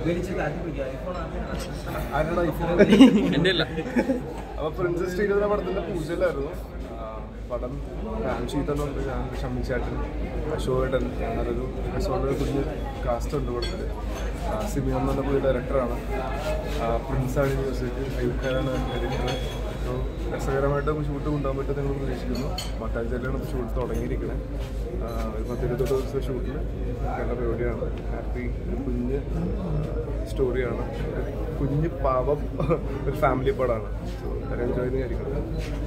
ആരാണ് ഐഫോൺ എൻ്റെ അല്ല അപ്പൊ പ്രിൻസസ് സ്ട്രീറ്റ് എന്ന പടത്തിന്റെ പൂജയിലായിരുന്നു ആ, പടം ഫാൻ ഷീറ്റെന്നുണ്ട് ഞാൻ ഷമ്മിച്ചാട്ടൻ അശോകേട്ടൻ ഞാനൊരു എപ്പിസോഡിൽ കുഞ്ഞ് കാസ്റ്റ് ഉണ്ട് കൊടുത്തത് സിമിയോൻ എന്ന പുതിയ ഡയറക്ടറാണ് പ്രിൻസാണ് മ്യൂസിക് അയ്യൂക്കാരാണ് എഡിറ്റർ അപ്പോൾ രസകരമായിട്ട് ഷൂട്ട് കൊണ്ടുപോകാൻ പറ്റും നിങ്ങൾ പ്രതീക്ഷിക്കുന്നു മട്ടാഞ്ചേരിയിലാണ് ഇപ്പോൾ ഷൂട്ട് തുടങ്ങിയിരിക്കുന്നത് ആ, ഒരു പത്തിരുപത്തെട്ട് ദിവസത്തെ ഷൂട്ടിൽ കണ്ട പരിപാടിയാണ് ഹാപ്പി ഒരു കുഞ്ഞ് സ്റ്റോറിയാണ് ഒരു കുഞ്ഞ് പാവം ഒരു ഫാമിലി പടമാണ് സോ എൻജോയ് ചെയ്യുന്നതായിരിക്കും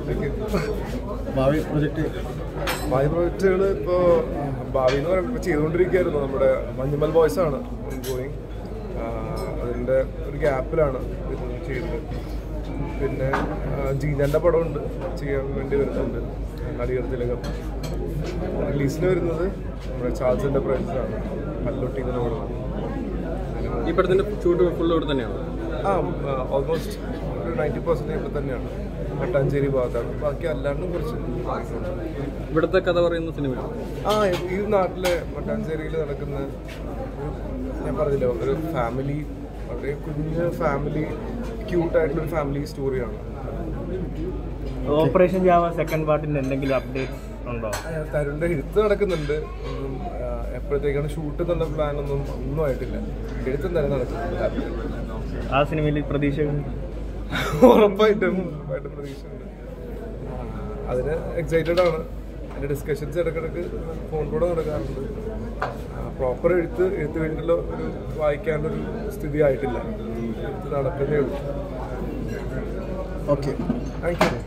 ഭാവി പ്രൊജക്ട് ഭാവി പ്രോജക്റ്റുകൾ ഇപ്പോൾ ഭാവി എന്ന് പറയുമ്പോൾ ചെയ്തുകൊണ്ടിരിക്കുകയായിരുന്നു നമ്മുടെ മഞ്ഞുമൽ ബോയ്സ് ആണ് ഗോയിങ് അതിൻ്റെ ഒരു ഗ്യാപ്പിലാണ് ഇത് ചെയ്തത് പിന്നെ ആ, ജീനൻ്റെ പടമുണ്ട് ചെയ്യാൻ വേണ്ടി വരുന്നുണ്ട് നടികർ തിലകം റിലീസിന് വരുന്നത് നമ്മുടെ ചാൾസിൻ്റെ പ്രൈസസ് ആണ് പല്ലൊട്ടി എന്ന പടം ഈ പടത്തിന്റെ ഷൂട്ട് ഫുൾ ഇവിടെ തന്നെയാണ് ആ ഓൾമോസ്റ്റ് ഒരു നയൻറ്റി പെർസെൻറ്റ് ഇവിടെ തന്നെയാണ് മട്ടാഞ്ചേരി ഭാഗത്താണ് ബാക്കി അല്ലാണ്ടും കുറച്ച് ആയിട്ടുണ്ട് ഇവിടുത്തെ കഥ പറയുന്ന സിനിമയാണ് ആ ഈ നാട്ടിലെ മട്ടാഞ്ചേരിയിൽ നടക്കുന്ന ഒരു ഞാൻ പറഞ്ഞില്ലോ ഒരു ഫാമിലി വളരെ കുഞ്ഞ് ഫാമിലി ക്യൂട്ടായിട്ടുള്ള ഒരു ഫാമിലി സ്റ്റോറിയാണ് ഓപ്പറേഷൻ ജാവ സെക്കൻഡ് പാർട്ടിന്റെ എന്തെങ്കിലും അപ്ഡേറ്റ്സ് ഉണ്ടോ തരുണിന്റെ എഴുത്ത് നടക്കുന്നുണ്ട് ഒന്നും ആ, എപ്പോഴത്തേക്കാണ് ഷൂട്ട് എന്നുള്ള പ്ലാൻ ഒന്നും ഒന്നും ആയിട്ടില്ല എഴുത്തും തന്നെ നടക്കുന്നുണ്ട് ആ സിനിമയിൽ പ്രതീക്ഷകൾ ഉറപ്പായിട്ടും ഉറപ്പായിട്ടും പ്രതീക്ഷയുണ്ട് ആ, അതിന് എക്സൈറ്റഡ് ആണ് അതിന്റെ ഡിസ്കഷൻസ് ഇടയ്ക്കിടയ്ക്ക് ഫോൺ കൂടെ നടക്കാറുണ്ട് പ്രോപ്പർ എഴുത്ത് എഴുത്ത് കഴിഞ്ഞുള്ള ഒരു വായിക്കാനൊരു സ്ഥിതി ആയിട്ടില്ല എഴുത്ത് നടക്കുന്നേ ഉള്ളൂ ഓക്കെ താങ്ക് യു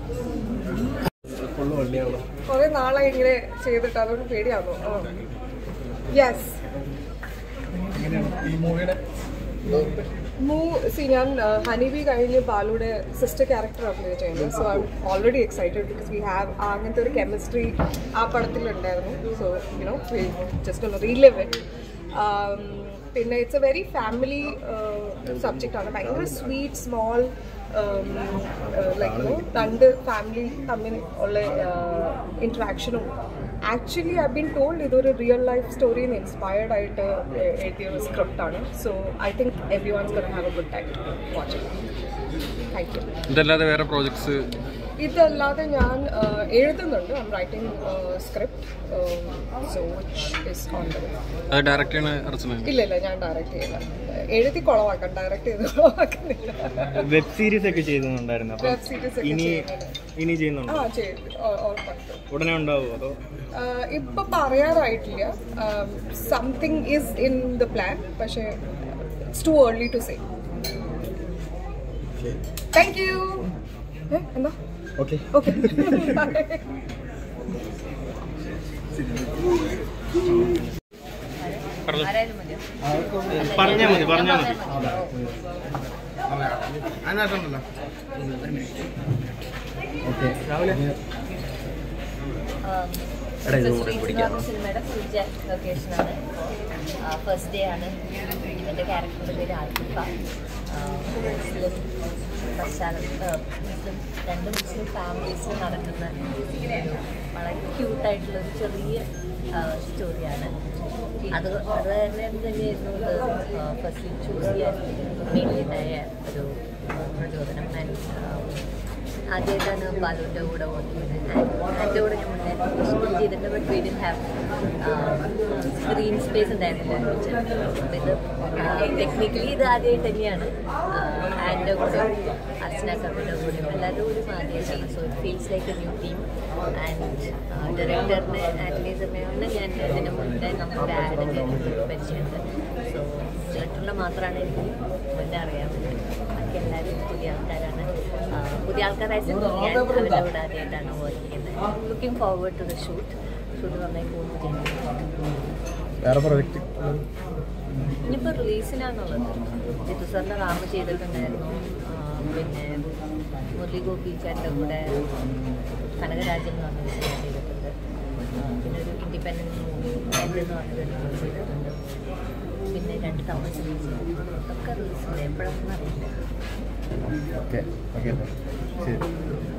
കുറെ നാളായി ഇങ്ങനെ ചെയ്തിട്ട് അതൊരു പേടിയാണോ യെസ് മൂ സി ഞാൻ ഹണിബി കഴിഞ്ഞ് ബാലുടെ സിസ്റ്റർ ക്യാരക്ടർ അപ്ലൈ ചെയ്യുന്നത് so I already excited because we have അങ്ങനത്തെ ഒരു കെമിസ്ട്രി ആ പടത്തിലുണ്ടായിരുന്നു സോ യുനോ ജസ്റ്റ് ഒന്ന് റീലിവ് ഇറ്റ് പിന്നെ it's a very family subject ആണ് ഭയങ്കര സ്വീറ്റ് സ്മോൾ ലൈക്ക് രണ്ട് ഫാമിലി തമ്മിൽ ഉള്ള ഇൻട്രാക്ഷനും ആക്ച്വലി ഐ ബീൻ ടോൾഡ് ഇതൊരു റിയൽ ലൈഫ് സ്റ്റോറിയിൽ നിന്ന് ഇൻസ്പയർഡ് ആയിട്ട് എ- എഴുതിയ ഒരു സ്ക്രിപ്റ്റ് ആണ് so I think everyone's gonna have a good time watching thank you ഇതല്ലാതെ വേറെ പ്രോജക്ട്സ് ഇതല്ലാതെ ഞാൻ uh, എഴുതുന്നുണ്ട് I'm writing script so which is on the way അത് ഡയറക്റ്റ് ചെയ്യണ അർച്ചന ഇല്ല ഇല്ല ഞാൻ ഡയറക്റ്റ് ചെയ്യില്ല എഴുതി കുളവാക്കാം ഡയറക്റ്റ് ചെയ്ത് കുളവാക്കുന്നില്ല വെബ് സീരീസ് ഒക്കെ ചെയ്യുന്നുണ്ടായിരുന്നു അപ്പം വെബ് സീരീസ് ഒക്കെ ഇനി ചെയ്യുന്നുണ്ട് ഇനി ചെയ്യുന്നുണ്ടോ ആ ചെയ്തു ഉ- ഉറപ്പായിട്ടും ഉടനെ ഉണ്ടാവുമോ അതോ ആഹ് ഇപ്പൊ പറയാറായിട്ടില്ല something is in the plan പക്ഷേ it's too early to say thank you എന്താ ഓക്കെ ഓക്കെ പറഞ്ഞാൽ മതി പറഞ്ഞാൽ മതി ഓക്കെ രാവിലെ സിനിമയുടെ ഫുൾ ലൊക്കേഷനാണ് ഫസ്റ്റ് ഡേ ആണ് എൻ്റെ ക്യാരക്ടറിൻ്റെ പേര് ആൽഫ മുസ്ലിം പശ്ചാത്തലം മുസ്ലിം രണ്ട് മുസ്ലിം ഫാമിലീസിൽ നടക്കുന്ന ഒരു വളരെ ക്യൂട്ടായിട്ടുള്ളൊരു ചെറിയ സ്റ്റോറിയാണ് അത് അത് തന്നെ തന്നെയായിരുന്നു ഇത് ഫസ്റ്റ് ചൂസ് ചെയ്യാൻ വേണ്ടിയിട്ടായ ഒരു പ്രചോദനം ആൻഡ് ആദ്യമായിട്ടാണ് ബാലുവിൻ്റെ കൂടെ വർക്ക് ചെയ്യുന്നത് എൻ്റെ കൂടെ ഞാൻ മുന്നേ ഷൂട്ട് ചെയ്തിട്ട് but we didn't have screen space ഉണ്ടായിരുന്നില്ല അപ്പം ഇത് ടെക്നിക്കലി ഇത് ആദ്യമായിട്ട് തന്നെയാണ് ആൻ്റെ കൂടെ അർച്ചന കമ്മിയുടെ കൂടെ എല്ലാവരുടെ കൂടെയും ആദ്യമായിട്ടാണ് so it feels like a new team and ഡയറക്ടറിനെ ആന്റണി സമയമാണ് ഞാൻ ഇതിന് മുന്നേ നമ്മുടെ ആഡൊക്കെ പരിചയമുണ്ട് സോ ഡയറക്ടറിനെ മാത്രമാണ് എനിക്ക് മുന്നേ അറിയാൻ പറ്റുന്നത് ബാക്കി എല്ലാവരും പുതിയ ആൾക്കാരാണ് ആ, പുതിയ ആൾക്കാരായി ഞാൻ അവരുടെ കൂടെ ആദ്യമായിട്ടാണ് വർക്ക് ചെയ്യുന്നത് looking forward to the shoot shoot നന്നായി പോകുന്നു ചെയ്യുന്നു വേറെ പ്രൊജക്റ്റ് ഇനിയിപ്പോൾ റിലീസിനാണുള്ളത് ജിത്തു സാറിൻ്റെ റാമ് ചെയ്തിട്ടുണ്ടായിരുന്നു ആ, പിന്നെ മുരളി ഗോപി ചേട്ടൻ്റെ കൂടെ കനകരാജൻ എന്ന് പറഞ്ഞ സിനിമ ചെയ്തിട്ടുണ്ട് ആ, പിന്നെ ഒരു ഇൻഡിപെൻഡൻറ്റ് മൂവി എൻ്റെ എന്ന് പറഞ്ഞൊരു മൂവി ചെയ്തിട്ടുണ്ട് പിന്നെ രണ്ട് തമിഴ് സിനിമ ചെയ്തിട്ടുണ്ട് ഒക്കെ റിലീസുണ്ട് എപ്പോഴൊന്നും അറിയില്ല ഓക്കെ ഓക്കെ ശരി